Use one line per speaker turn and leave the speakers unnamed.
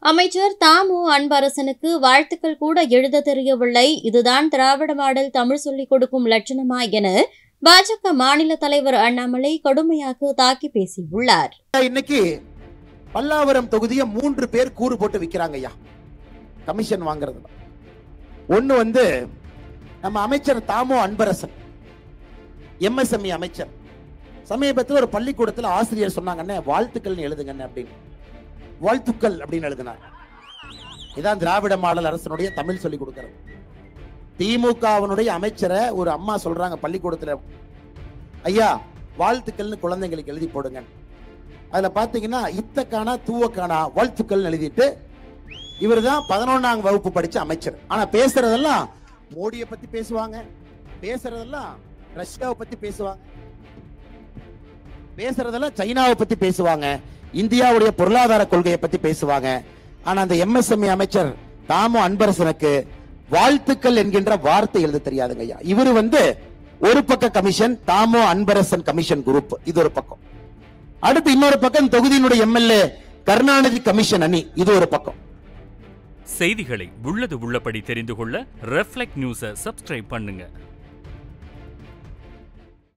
அமைச்சர் தாமு அன்பரசனுக்கு வாழ்த்துக்கள் கூட எழுத தெரியவில்லை இதுதான் திராவிட மாடல் தமிழ் சொல்லிக் கொடுக்கும் லட்சணமா என பாஜக மாநில தலைவர் அண்ணாமலை கடுமையாக தாக்கி பேசியுள்ளார்
இன்னைக்கு பல்லாவரம் தொகுதியை மூன்று பேர் கூறு போட்டு விக்கிறாங்க ஐயா கமிஷன் வாங்குறது ஒண்ணு வந்து நம்ம அமைச்சர் தாமோ அன்பரசன் எம்எஸ்எம்இ அமைச்சர் சமீபத்தில் ஒரு பள்ளிக்கூடத்தில் ஆசிரியர் சொன்னாங்கண்ணே வாழ்த்துக்கள் எழுதுங்கண்ணே அப்படின்னு வாழ்த்துக்கள் அப்படின்னு எழுதினார் இதான் திராவிட மாடல் அரசனுடைய தமிழ் சொல்லி கொடுக்கிறது திமுகவினுடைய அமைச்சரை ஒரு அம்மா சொல்றாங்க பள்ளிக்கூடத்துல ஐயா வாழ்த்துக்கள்னு குழந்தைங்களுக்கு எழுதி போடுங்க அதுல பாத்தீங்கன்னா இத்தக்கானா தூவக்கானா வாழ்த்துக்கள் எழுதிட்டு இவர் தான் பதினொன்னாம் வகுப்பு படிச்ச அமைச்சர் ஆனா பேசுறதெல்லாம் மோடியை பத்தி பேசுவாங்க பேசுறதெல்லாம் ரஷ்யாவை பத்தி பேசுவாங்க பேசுறதெல்லாம் சைனாவை பத்தி பேசுவாங்க இந்தியாவுடைய பொருளாதார கொள்கையை பத்தி பேசுவாங்க ஆனா அந்த எம்எஸ்எம்இ அமைச்சர் தாமோ அன்பரசனுக்கு வாழ்த்துக்கள் என்கின்ற வார்த்தை எழுத தெரியாதுங்க ஐயா இவரு வந்து ஒரு பக்க commission Thamo Anbarasan commission group இது ஒரு பக்கம் அடுத்து இன்னொரு பக்கம் தொகுதியினுடைய எம்எல்ஏ கருணாநிதி கமிஷன் அணி இது ஒரு பக்கம்
செய்திகளை உள்ளது உள்ளபடி தெரிந்து கொள்ள ரெஃப்ளெக்ட் நியூஸை சப்ஸ்கிரைப் பண்ணுங்க